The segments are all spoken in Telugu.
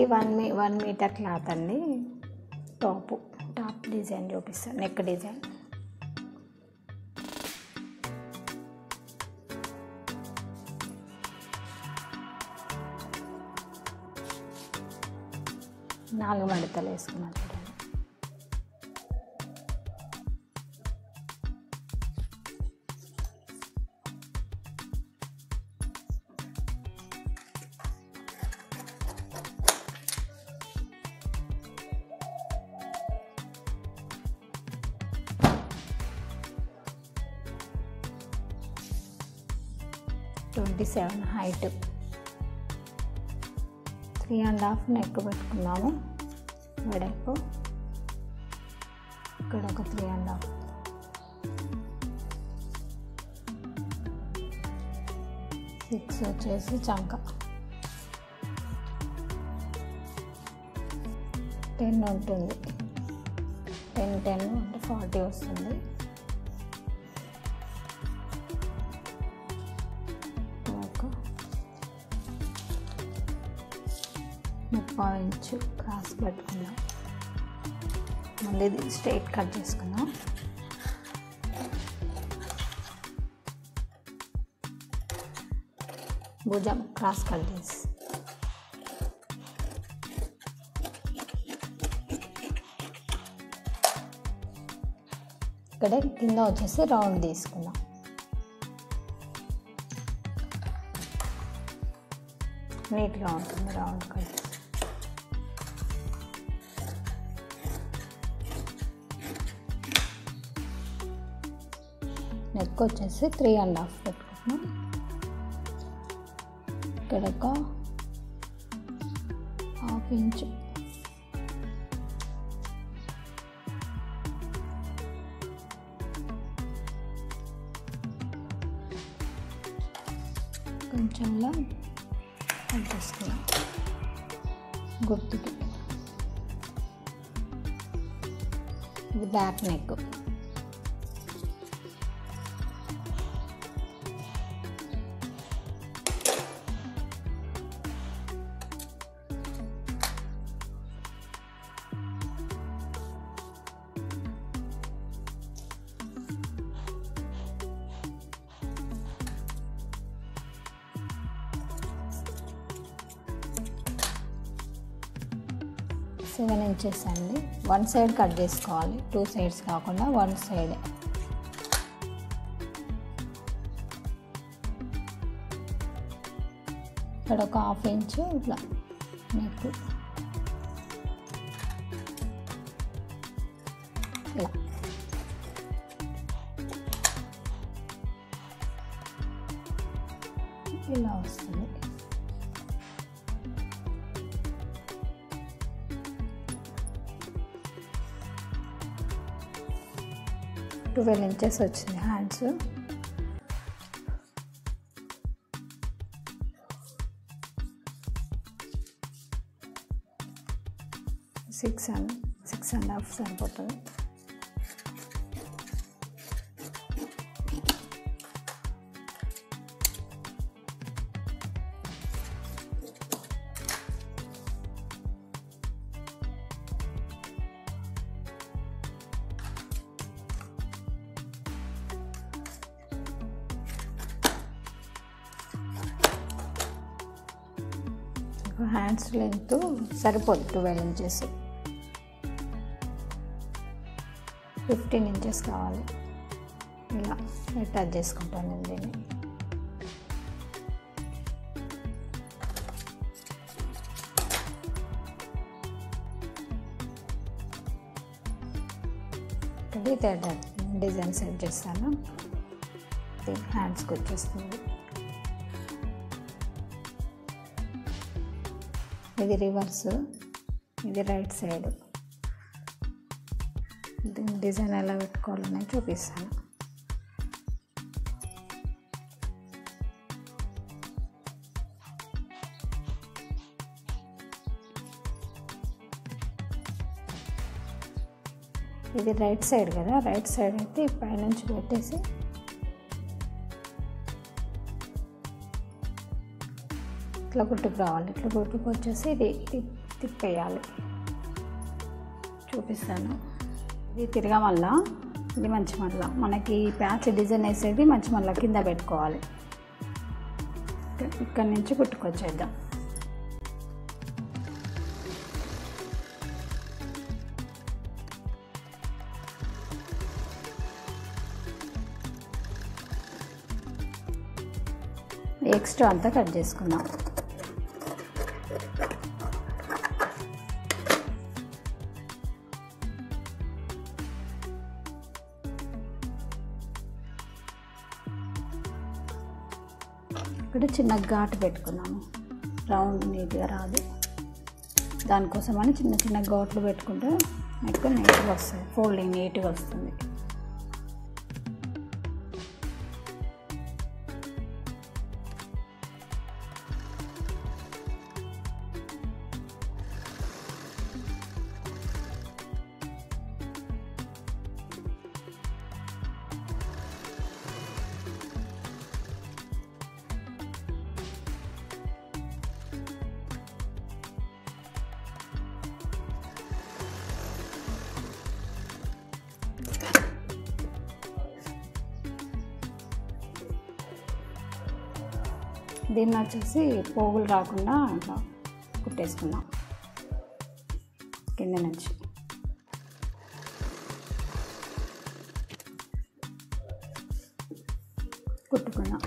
వన్ మీ వన్ మీటర్ క్లాత్ అండి టాప్ టాప్ డిజైన్ చూపిస్తాను నెక్ డిజైన్ నాలుగు మడతలు వేసుకున్నాను చూడండి twenty seven height three and half neck పెట్టుకున్నాము వెడల్పు ఇక్కడ ఒక త్రీ అండ్ హాఫ్ సిక్స్ వచ్చేసి చంక టెన్ ఉంటుంది టెన్ టెన్ అంటే ఫార్టీ వస్తుంది ఒక ముప్పై ఇంచు క్రాస్ పెట్టుకుందాం మళ్ళీ ఇది స్ట్రైట్ కట్ చేసుకుందాం భుజం క్రాస్ కట్ చేసి ఇక్కడ కింద వచ్చేసి రౌండ్ తీసుకుందాం నీట్గా ఉంటుంది రౌండ్ కట్ నెక్ వచ్చేసి త్రీ అండ్ హాఫ్ పెట్టుకుంటున్నాం ఇక్కడ ఒక హాఫ్ ఇంచ్ కొంచెంలో కట్ చేసుకున్నాం గుర్తుకి ఇది బ్యాక్ నెక్ సెవెన్ ఇంచెస్ అండి వన్ సైడ్ కట్ చేసుకోవాలి టూ సైడ్స్ కాకుండా వన్ సైడ్ ఇక్కడ ఒక హాఫ్ ఇంచ్ ఇట్లా నెక్ ఇలా ఇలా వస్తుంది ట్వెల్వ్ ఇంచెస్ వచ్చింది hands six and six and half సరిపోతుంది హ్యాండ్స్ లెంత్ సరిపోదు ట్వెల్వ్ ఇంచెస్ ఫిఫ్టీన్ ఇంచెస్ కావాలి ఇలా అటాచ్ చేసుకుంటాను నేను దీన్ని ఇది థర్డ్ డిజైన్ సెట్ చేస్తాను ఇది హ్యాండ్స్కి వచ్చేస్తుంది ఇది రివర్స్ ఇది రైట్ సైడ్ దీని డిజైన్ ఎలా పెట్టుకోవాలని చూపిస్తాను ఇది రైట్ సైడ్ కదా రైట్ సైడ్ అయితే పైనుంచి పెట్టేసి ఇట్లా కుట్టుకు రావాలి ఇట్లా కుట్టుకు వచ్చేసి ఇది ఇది తిప్పేయాలి చూపిస్తాను ఇది తిరగమల్ల ఇది మంచి మల్ల మనకి ప్యాచ్ డిజైన్ వేసేది మంచి మల్ల కింద పెట్టుకోవాలి ఇక్కడి నుంచి కుట్టుకొచ్చేద్దాం ఎక్స్ట్రా అంతా కట్ చేసుకుందాం ఇక్కడ చిన్న ఘాటు పెట్టుకున్నాము రౌండ్ నీట్గా రాదు దానికోసమని చిన్న చిన్న ఘాట్లు పెట్టుకుంటే ఎక్కువ నీట్గా వస్తుంది ఫోల్డింగ్ నీట్గా వస్తుంది దీన్ని వచ్చేసి పోగులు రాకుండా అట్లా కుట్టేసుకుందాం కింద నుంచి కుట్టుకుందాం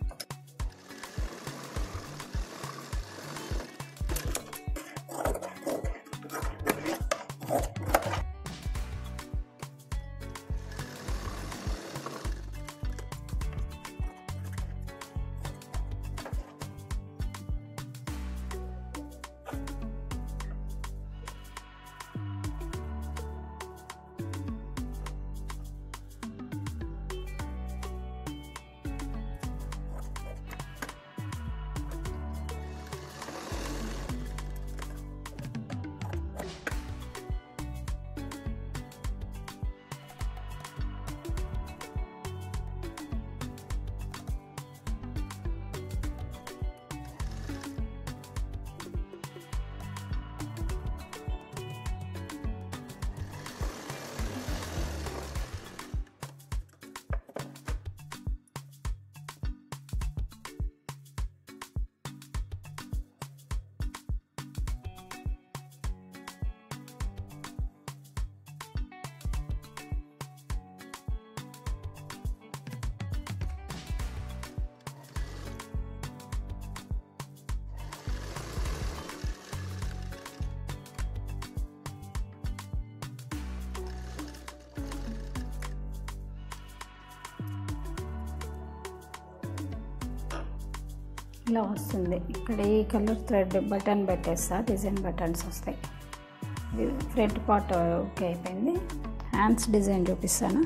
ఇలా వస్తుంది ఇక్కడ ఈ కలర్ థ్రెడ్ బటన్ పెట్టేస్తా డిజైన్ బటన్స్ వస్తాయి ఇది ఫ్రంట్ పార్ట్ ఓకే అయిపోయింది హ్యాండ్స్ డిజైన్ చూపిస్తాను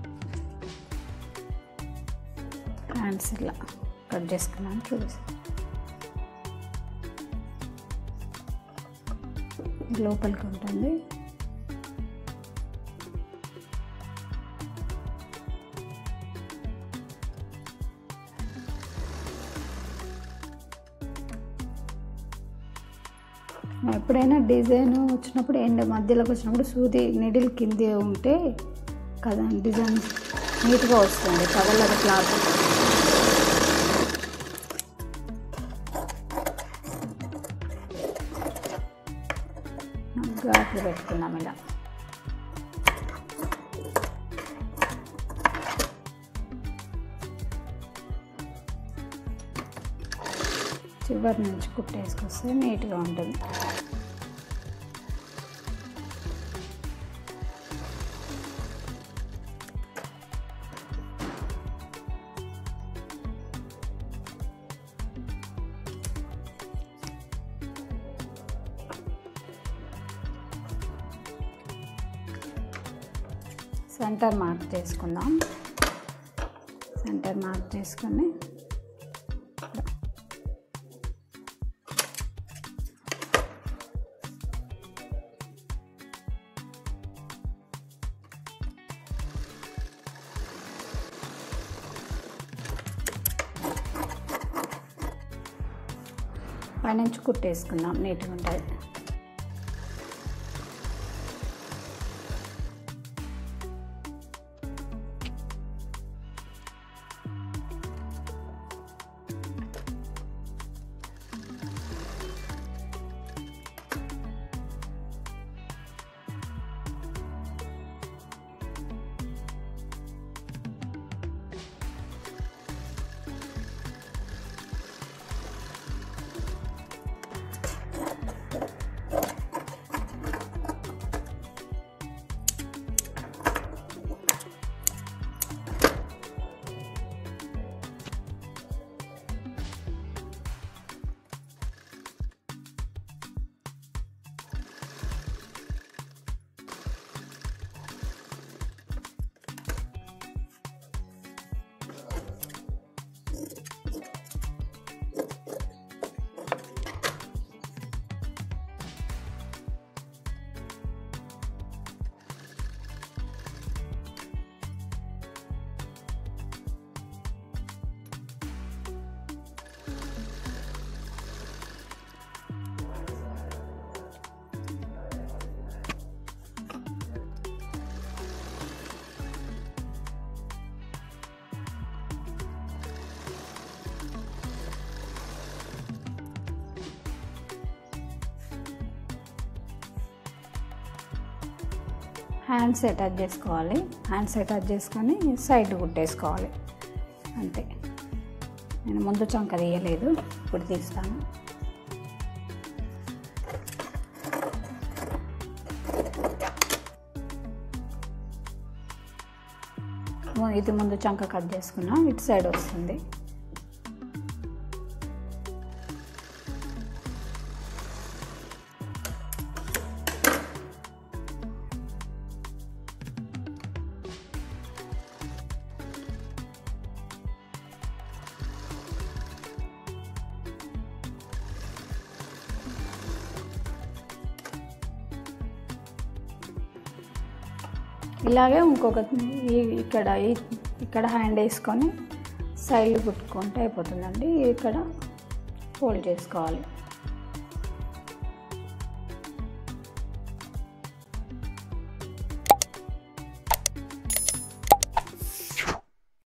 హ్యాండ్స్ ఇలా కట్ చేసుకున్నాను చూపిస్తాను లోపలికి ఉంటుంది ఎప్పుడైనా డిజైన్ వచ్చినప్పుడు ఎండ్ మధ్యలోకి వచ్చినప్పుడు సూది నిడిల్ కింది ఉంటే కదా డిజైన్ నీట్గా వస్తుంది కదలదు క్లాత్ ఘాట్లు పెట్టుకుందాం ఇలా చివరి నుంచి కుట్టేసుకొస్తే నీట్గా ఉంటుంది సెంటర్ మార్క్ చేసుకుందాం సెంటర్ మార్క్ చేసుకొని పైనుంచి కుట్టేసుకుందాం నీట్గా ఉంటుంది హ్యాండ్స్ అటాచ్ చేసుకోవాలి హ్యాండ్స్ అటాచ్ చేసుకొని సైడ్ కుట్టేసుకోవాలి అంతే నేను ముందు చంక తీయలేదు ఇప్పుడు తీస్తాను ఇది ముందు చంక కట్ చేసుకున్నా ఇటు సైడ్ వస్తుంది ఇలాగే ఇంకొక ఈ- ఇక్కడ ఈ- ఇక్కడ హ్యాండ్ వేసుకొని సైడ్ కుట్టుకుంటే అయిపోతుందండి ఇక్కడ ఫోల్డ్ చేసుకోవాలి